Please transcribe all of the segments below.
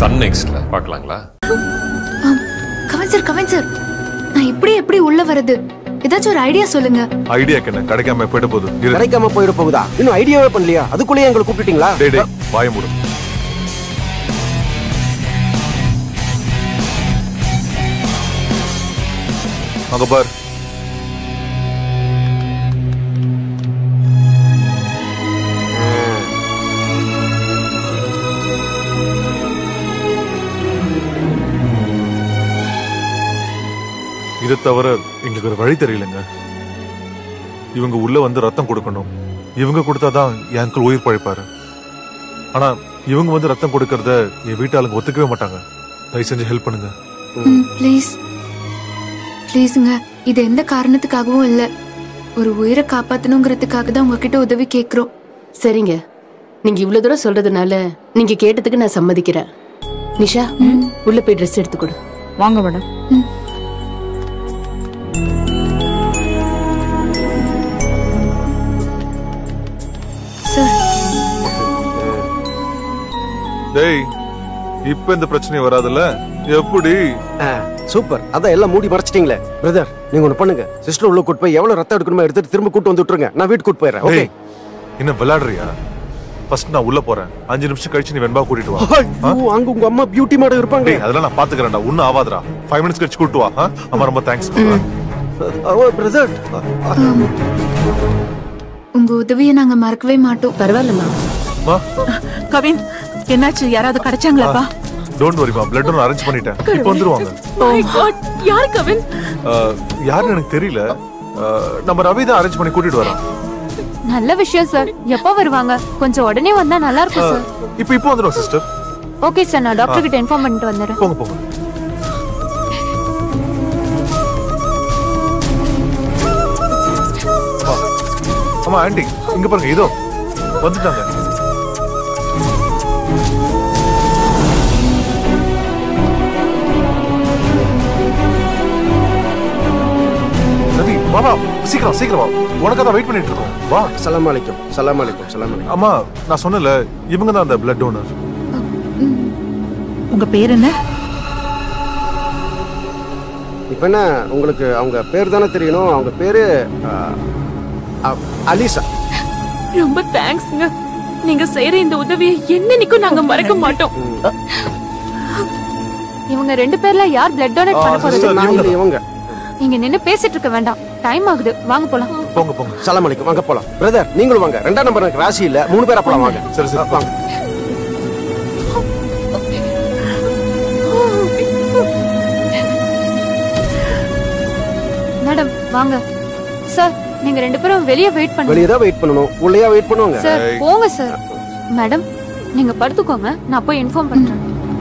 Sun நெக்ஸ்ட்ல பார்க்கலாங்களா Kavin sir Kavin sir நான் இப்படி எப்படி உள்ள வரது ஏதாச்சும் ஒரு ஐடியா சொல்லுங்க ஐடியாக்கு என்ன கிடைக்காம போயிட்டு போகுது இரு. கிடைக்காம போயிட போகுதா இன்னும் ஐடியாவே பண்ணலையா அதுக்குள்ளேயே எங்களை கூப்பிட்டீங்களா டேய் டேய் வாய மூடு அங்க பார் இது தவிர எங்களுக்கு ஒரு வழி தெரியலங்க இவங்க உள்ள வந்து ரத்தம் கொடுக்கணும் இவங்க கொடுத்தாதான் என் அங்கிள் உயிர் பழைப்பாரு ஆனா இவங்க வந்து ரத்தம் கொடுக்கறத என் வீட்டாளுங்க ஒத்துக்கவே மாட்டாங்க தயவு செஞ்சு ஹெல்ப் பண்ணுங்க ப்ளீஸ் ப்ளீஸுங்க இது எந்த காரணத்துக்காகவும் இல்ல ஒரு உயிரை காப்பாத்தணுங்கிறதுக்காக தான் உங்ககிட்ட உதவி கேக்குறோம் சரிங்க நீங்க இவ்வளவு தூரம் சொல்றதுனால நீங்க கேட்டதுக்கு நான் சம்மதிக்கிறேன் நிஷா உள்ள போய் ட்ரெஸ் எடுத்து கொடு வாங்க மேடம் சார் டேய் இப்ப இந்த பிரச்சனை வராதுல்ல எப்படி சூப்பர் அதான் எல்லாம் மூடி மறைச்சிட்டீங்களே பிரதர் நீங்க ஒண்ணு பண்ணுங்க சிஸ்டர் உள்ள கூட்டு போய் எவ்வளவு ரத்தம் எடுக்கணுமோ எடுத்துட்டு திரும்ப கூட்டு வந்து விட்டுருங்க நான் வீட்டுக்கு கூட்டு போயிடுறேன் ஓகே டேய் என்ன விளையாடுறியா ஃபர்ஸ்ட் நான் உள்ள போறேன் அஞ்சு நிமிஷம் கழிச்சு நீ வெண்பா கூட்டிட்டு வா ஆ? ஐயோ, அங்க உங்க அம்மா பியூட்டி மாட இருப்பாங்க டேய் அதெல்லாம் நான் பாத்துக்கிறேன்டா ஒன்னும் ஆவாதுடா ஃபைவ் மினிட்ஸ் கழிச்சு கூட்டு வா ஆ? அம்மா ரொம்ப தேங்க்ஸ் ஓ பிரதர் உங்க உதவியை நாங்க மறக்கவே மாட்டோம் பரவாயில்லம்மா அம்மா கவின் என்னாச்சு யாராவது கிடைச்சாங்களாப்பா டோன்ட் வரிமா பிளட் ஒன்று அரேஞ்ச் பண்ணிட்டேன் இப்போ வந்துருவாங்க யார் கவின் ஆ, யாருன்னு எனக்கு தெரியல ஆ, நம்ம ரவி தான் அரேஞ்ச் பண்ணி கூட்டிட்டு வரோம் நல்ல விஷயம் சார் எப்போ வருவாங்க கொஞ்சம் உடனே வந்தா நல்லா இருக்கும் சார் இப்போ இப்போ வந்துடும் சிஸ்டர் ஓகே சார் நான் டாக்டர் கிட்ட இன்ஃபார்ம் பண்ணிட்டு வந்துடுறேன் போங்க போங்க அம்மா, அம்மா ஆண்டி இங்க பாருங்க இதோ வந்துட்டாங்க ரவி வா வா சீக்கிரம் சீக்கிரம் வா உனக்காக தான் வெயிட் பண்ணிட்டு இருக்கோம் வா சலாம் அலைக்கும் சலாம் அலைக்கும் சலாம் அலைக்கும் அம்மா நான் சொன்னல இவங்க தான் அந்த பிளட் டோனர் உங்க பேர் என்ன இப்ப என்ன உங்களுக்கு அவங்க பேர் தானே தெரியணும் அவங்க பேரு ஆ, அ- அலிசா ரொம்ப தேங்க்ஸ்ங்க நீங்க செய்யற இந்த உதவியை என்னன்னைக்கும் நாங்க மறக்க மாட்டோம் இவங்க ரெண்டு பேர்ல யார் பிளட் டொனேட் பண்ண போறது sister, நான் இல்ல இவங்க நீங்க நின்னு பேசிட்டு இருக்க வேண்டாம் டைம் ஆகுது வாங்க போலாம் போங்க போங்க சலாம் அலைக்கும் வாங்க போலாம் பிரதர் நீங்களும் வாங்க ரெண்டாம் நம்பர் எனக்கு ராசி இல்ல மூணு பேரா போலாம் வாங்க சரி சரி வாங்க மேடம் வாங்க சார் நீங்க ரெண்டு பேரும் வெளியே வெயிட் பண்ணுங்க வெளியே தான் வெயிட் பண்ணணும் உள்ளேயா வெயிட் பண்ணுவாங்க சார் போங்க சார் மேடம் நீங்க படுத்துக்கோங்க நான் போய் இன்ஃபார்ம் பண்றேன்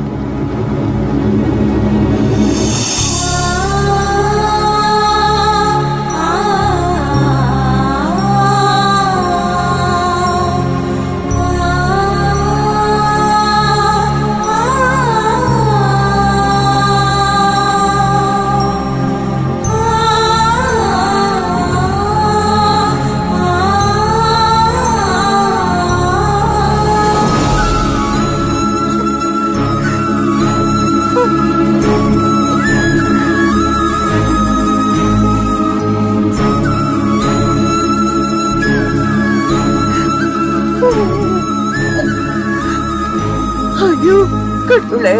ஐயோ கடவுளே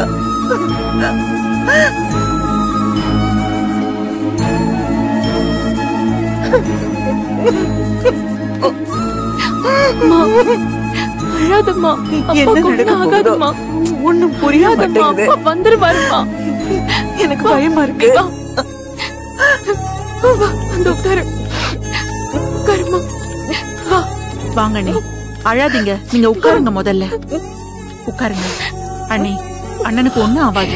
அழாதம்மா என்ன நடக்க போகுதோ ஆகாதம்மா ஒண்ணும் புரிய அழாதம்மா மாட்டேங்குது அப்பா வந்துருவாருமா எனக்கு பயமா இருக்கு வா. வா, வந்து உட்காரு உட்காருமா வா வாங்க அண்ணி அழாதீங்க நீங்க உட்காருங்க முதல்ல உட்காருங்க அண்ணி அண்ணனுக்கு ஒண்ணும் ஆகாது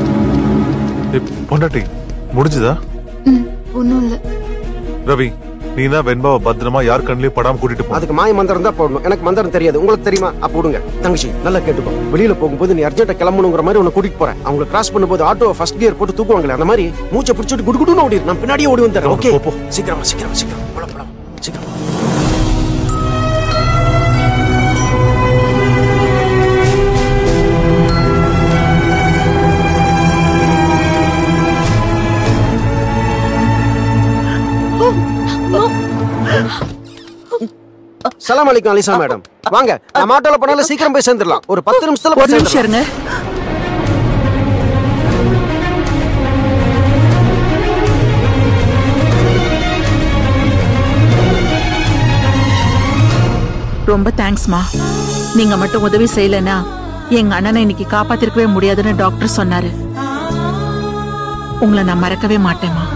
ஏய், பொண்டாட்டி முடிஞ்சுதா ம் ஒன்றும் இல்லை ரவி நீ தான் வெண்பாவை பத்திரமா யார் கண்ணிலையும் படாம கூட்டிட்டு போ அதுக்கு மாய மந்திரம் தான் போடணும் எனக்கு மந்திரம் தெரியாது உங்களுக்கு தெரியுமா அப்ப விடுங்க தங்கச்சி நல்லா கேட்டுக்கோ வெளியில போகும்போது நீ அர்ஜென்ட்டா கிளம்பணுங்கிற மாதிரி உன்னை கூட்டிட்டு போறேன் அவங்க கிராஸ் பண்ணும்போது ஆட்டோ ஃபர்ஸ்ட் கியர் போட்டு தூக்குவாங்களே அந்த மாதிரி மூச்சை பிடிச்சிட்டு குடு குடுன்னு ஓடி நான் பின்னாடியே ஓடி வந்துடுறேன் ஓகே போ, போ. சீக்கிரமா சீக்கிரமா சீக்கிரம் போலாம் போலாம் சீக்கிரம் சலாம் அலைக்கும் அலிசா மேடம் வாங்க நம்ம ஆட்டோல போனாலும் சீக்கிரம் போய் சேர்ந்துடலாம் ஒரு பத்து நிமிஷத்துல ஒரு போய் நிமிஷம் சேர்ந்துடலாம் இருங்க ரொம்ப தேங்க்ஸ்மா நீங்க மட்டும் உதவி செய்யலைன்னா எங்க அண்ணனை இன்னைக்கு காப்பாத்திருக்கவே முடியாதுன்னு டாக்டர் சொன்னாரு உங்களை நான் மறக்கவே மாட்டேம்மா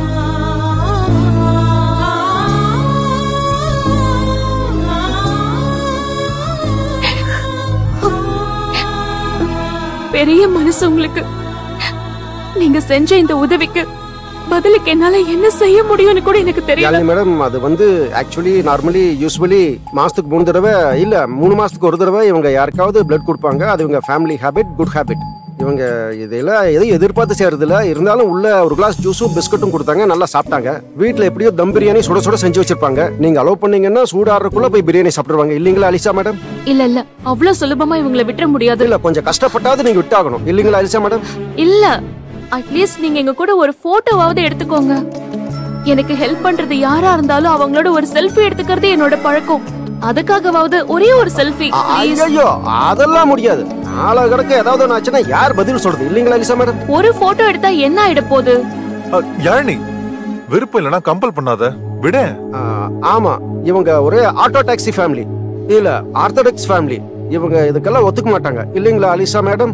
பெரிய மனசு உங்களுக்கு நீங்க செஞ்ச இந்த உதவிக்கு பதிலுக்கு என்னால என்ன செய்ய முடியும்னு கூட எனக்கு தெரியல யாழினி மேடம் அது வந்து ஆக்சுவலி நார்மலி யூஸ்வலி மாசத்துக்கு மூணு தடவை இல்ல மூணு மாசத்துக்கு ஒரு தடவை இவங்க யாருக்காவது பிளட் கொடுப்பாங்க அது இவங்க ஃபேமிலி ஹேபிட் குட் ஹேபிட் இவங்க இதெல்லாம் எதையும் எதிர்பார்த்து செய்யறதில்ல இருந்தாலும் உள்ள ஒரு கிளாஸ் ஜூஸும் பிஸ்கட்டும் கொடுத்தாங்க நல்லா சாப்பிட்டாங்க வீட்ல எப்படியோ தம் பிரியாணி சுட சுட செஞ்சு வச்சிருப்பாங்க நீங்க அலோவ் பண்ணீங்கன்னா சூடாடுறதுக்குள்ள போய் பிரியாணி சாப்பிடுவாங்க இல்லீங்களா அலிசா மேடம் இல்ல இல்ல அவ்வளவு சுலபமா இவங்கள விட்டுற முடியாது இல்ல கொஞ்சம் கஷ்டப்பட்டாவது நீங்க விட்டாகணும் இல்லீங்களா அலிசா மேடம் இல்ல அட்லீஸ்ட் நீங்க எங்க கூட ஒரு போட்டோவாவது எடுத்துக்கோங்க எனக்கு ஹெல்ப் பண்றது யாரா இருந்தாலும் அவங்களோட ஒரு செல்ஃபி எடுத்துக்கிறது என்னோட பழக்கம் அதுக்காகவாவது ஒரே ஒரு செல்ஃபி ஐயோ அதெல்லாம் முடியாது நாளை கிடக்க ஏதாவது ஒன்று ஆச்சுன்னா யார் பதில் சொல்றது இல்லீங்களா அலிசா மேடம் ஒரு போட்டோ எடுத்தா என்ன ஆயிட போகுது அ, யாழினி விருப்பம் இல்லைன்னா கம்பல் பண்ணாத விட ஆ, ஆமா இவங்க ஒரே ஆட்டோ டாக்ஸி ஃபேமிலி இல்ல ஆர்த்தடாக்ஸ் ஃபேமிலி இவங்க இதுக்கெல்லாம் ஒத்துக்க மாட்டாங்க இல்லைங்களா அலிசா மேடம்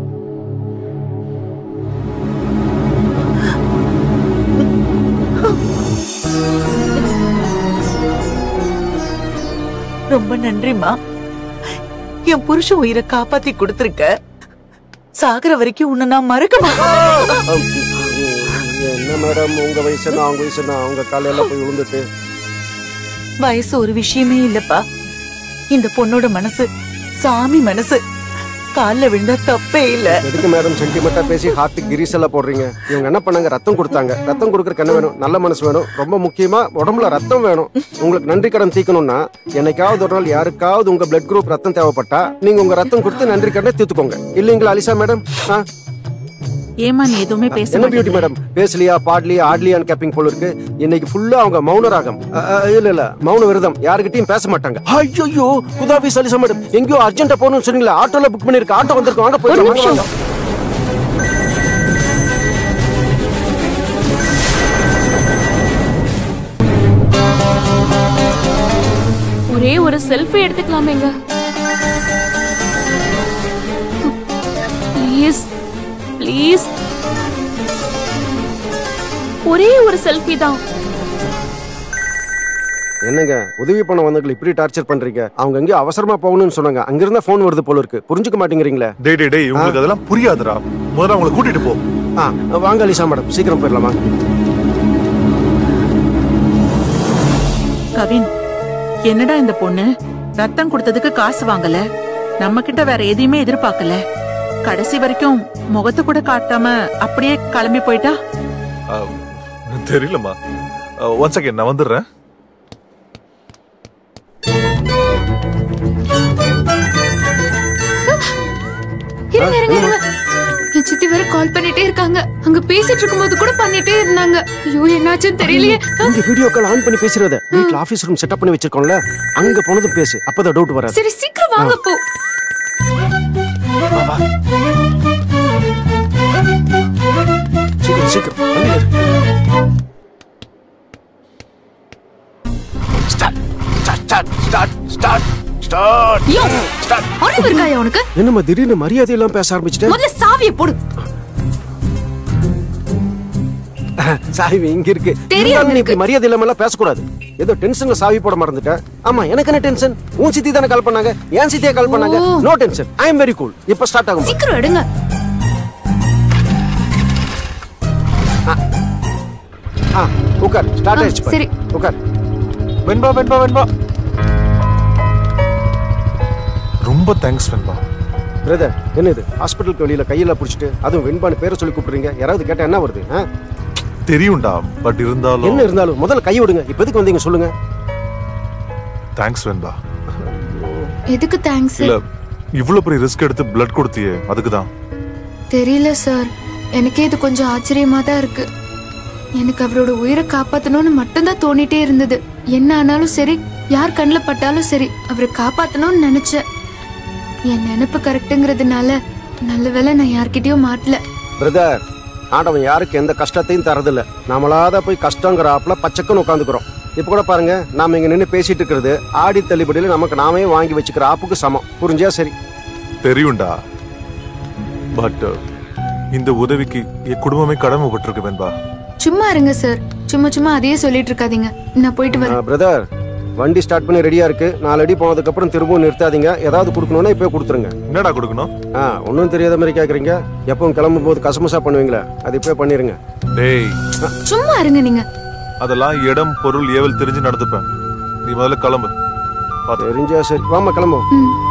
ரொம்ப நன்றிம்மா என் புருஷன் உயிரை காப்பாத்தி கொடுத்திருக்க சாகுற வரைக்கும் உன்னை நான் மறக்க மாட்டேன் என்ன மேடம் உங்க வயசுனா அவங்க வயசுனா அவங்க காலையில போய் விழுந்துட்டு வயசு ஒரு விஷயமே இல்லப்பா இந்த பொண்ணோட மனசு சாமி மனசு கால்ல விழுந்தா தப்பே இல்ல எதுக்கு மேடம் சென்டிமெண்டா பேசி ஹார்ட்டுக்கு கிரீஸ் எல்லாம் போடுறீங்க இவங்க என்ன பண்ணாங்க ரத்தம் கொடுத்தாங்க ரத்தம் கொடுக்கறதுக்கு என்ன வேணும் நல்ல மனசு வேணும் ரொம்ப முக்கியமா உடம்புல ரத்தம் வேணும் உங்களுக்கு நன்றி கடன் தீக்கணும்னா என்னைக்காவது ஒரு நாள் யாருக்காவது உங்க பிளட் குரூப் ரத்தம் தேவைப்பட்டா நீங்க உங்க ரத்தம் கொடுத்து நன்றி கடனை தீர்த்துக்கோங்க இல்லைங்களா அலிசா மேடம் ஆ ஏமா நீ எதுவுமே பேச என்ன பியூட்டி மாட்டேங்கிற? மேடம் பேசலியா பாடலியா ஆடலியான்னு கேப்பிங் போல இருக்கு இன்னைக்கு ஃபுல்லா அவங்க மௌன ராகம் அ, அ, இல்ல இல்ல மௌன விரதம் யாருகிட்டயும் பேச மாட்டாங்க ஐயோ குதாபி சலிசா மேடம் எங்கேயோ அர்ஜென்ட்டா போகணும்னு சொன்னீங்களா ஆட்டோல புக் பண்ணிருக்க ஆட்டோ வந்திருக்கோம் வாங்க ஒரு போய் நிமிஷம். ஒரே ஒரு செல்ஃபி எடுத்துக்கலாமேங்க ப்ளீஸ் ப்ளீஸ் ஒரே ஒரு செல்ஃபி தான் என்னங்க உதவி பண்ண வந்தவங்களை இப்படி டார்ச்சர் பண்றீங்க அவங்க எங்கேயோ அவசரமா போகணும்னு சொன்னாங்க அங்கிருந்தா போன் வருது போல இருக்கு புரிஞ்சுக்க மாட்டேங்கிறீங்களே டேய் டேய் டேய் உங்களுக்கு அதெல்லாம் புரியாதுடா முதல்ல அவங்களை கூட்டிட்டு போ ஆ வாங்க அலிசா மேடம் சீக்கிரம் போயிடலாமா கவின் என்னடா இந்த பொண்ணு ரத்தம் கொடுத்ததுக்கு காசு வாங்கல நம்ம கிட்ட வேற எதையுமே எதிர்பார்க்கல கடைசி வரைக்கும் முகத்தை கூட காட்டாம அப்படியே கிளம்பி போயிட்டா அ, தெரியலம்மா ஒன் செகண்ட் நான் வந்துடுறேன் இருங்க இருங்க இருங்க என் சித்தி வேற கால் பண்ணிட்டே இருக்காங்க அங்க பேசிட்டு இருக்கும்போது கூட பண்ணிட்டே இருந்தாங்க ஐயோ என்னாச்சுன்னு தெரியலையே இங்க வீடியோ கால் ஆன் பண்ணி பேசுறத வீட்ல ஆபீஸ் ரூம் செட்டப் பண்ணி வச்சிருக்கோம்ல அங்க போனதும் பேசு அப்பதான் டவுட் வராது சரி சீக்கிரம் வாங்க போ வா, வா. சீக்கிரம் சீக்கிரம் வண்டியில இரு. Start, start, start, start, start, start, யோ, start. அறிவு இருக்காயா உனக்கு என்னம்மா திடீர்னு மரியாதை எல்லாம் பேச ஆரம்பிச்சிட்டேன் முதல்ல சாவியை போடு சாவி இங்க இருக்கு தெரியும் இருந்தாலும் நீ எனக்கு. இப்படி மரியாதை இல்லாம எல்லாம் பேசக்கூடாது ஏதோ டென்ஷன்ல சாவி போட மறந்துட்டேன் ஆமா எனக்கு என்ன டென்ஷன் உன் சித்தி தானே கால் பண்ணாங்க என் சித்தியா கால் பண்ணாங்க oh. No tension I am very cool இப்ப ஸ்டார்ட் ஆகும் பாரு. சீக்கிரம் எடுங்க ஆ உட்கார் ஸ்டார்ட் ஆ, ஆயிடுச்சு பாரு. சரி உட்கார் வெண்பா வெண்பா வெண்பா ரொம்ப தேங்க்ஸ் வெண்பா பிரதர் என்ன இது ஹாஸ்பிட்டலுக்கு வெளியில கையில பிடிச்சிட்டு அதுவும் வெண்பான்னு பேரை சொல்லி கூப்பிடுறீங்க யாராவது கேட்டா என்ன வருது ஆ? தெரியும்டா பட் இருந்தாலும் என்ன இருந்தாலும் முதல்ல கை விடுங்க இப்ப எதுக்கு வந்தீங்க சொல்லுங்க தேங்க்ஸ் வெண்பா எதுக்கு தேங்க்ஸ் இல்ல இவ்வளவு பெரிய ரிஸ்க் எடுத்து பிளட் கொடுத்தியே அதுக்கு தான் தெரியல சார் எனக்கே இது கொஞ்சம் ஆச்சரியமா தான் இருக்கு எனக்கு அவரோட உயிரை காப்பாத்தணும்னு மட்டும்தான் தோணிட்டே இருந்தது என்ன ஆனாலும் சரி யார் கண்ணில் பட்டாலும் சரி அவரை காப்பாத்தணும்னு நினைச்சேன் என் நினைப்பு கரெக்டுங்கிறதுனால நல்ல வேளை நான் யார்கிட்டயும் மாட்டல பிரதர் ஆண்டவன் யாருக்கு எந்த கஷ்டத்தையும் தரதில்ல நாமளாத போய் கஷ்டங்கிற ஆப்ல பச்சைக்குன்னு உட்காந்துக்கிறோம் இப்ப கூட பாருங்க நாம இங்க நின்று பேசிட்டு இருக்கிறது ஆடி தள்ளுபடியில நமக்கு நாமே வாங்கி வச்சுக்கிற ஆப்புக்கு சமம் புரிஞ்சா சரி தெரியும்டா பட் இந்த உதவிக்கு என் குடும்பமே கடமைப்பட்டிருக்கு வெண்பா சும்மா இருங்க சார் சும்மா சும்மா அதையே சொல்லிட்டு இருக்காதீங்க நான் போயிட்டு வரேன் பிரதர் வண்டி ஸ்டார்ட் பண்ணி ரெடியா இருக்கு நாலு அடி போனதுக்கு அப்புறம் திரும்பவும் நிறுத்தாதீங்க ஏதாவது கொடுக்கணும்னா இப்பவே கொடுத்துருங்க என்னடா கொடுக்கணும் ஆ ஒன்றும் தெரியாத மாதிரி கேக்குறீங்க எப்பவும் கிளம்பும் போது கசமசா பண்ணுவீங்களே அது இப்பவே பண்ணிருங்க டேய் சும்மா இருங்க நீங்க அதெல்லாம் இடம் பொருள் ஏவல் தெரிஞ்சு நடந்துப்பேன் நீ முதல்ல கிளம்பு பாத்து தெரிஞ்சா சரி வாமா கிளம்புவோம் ம்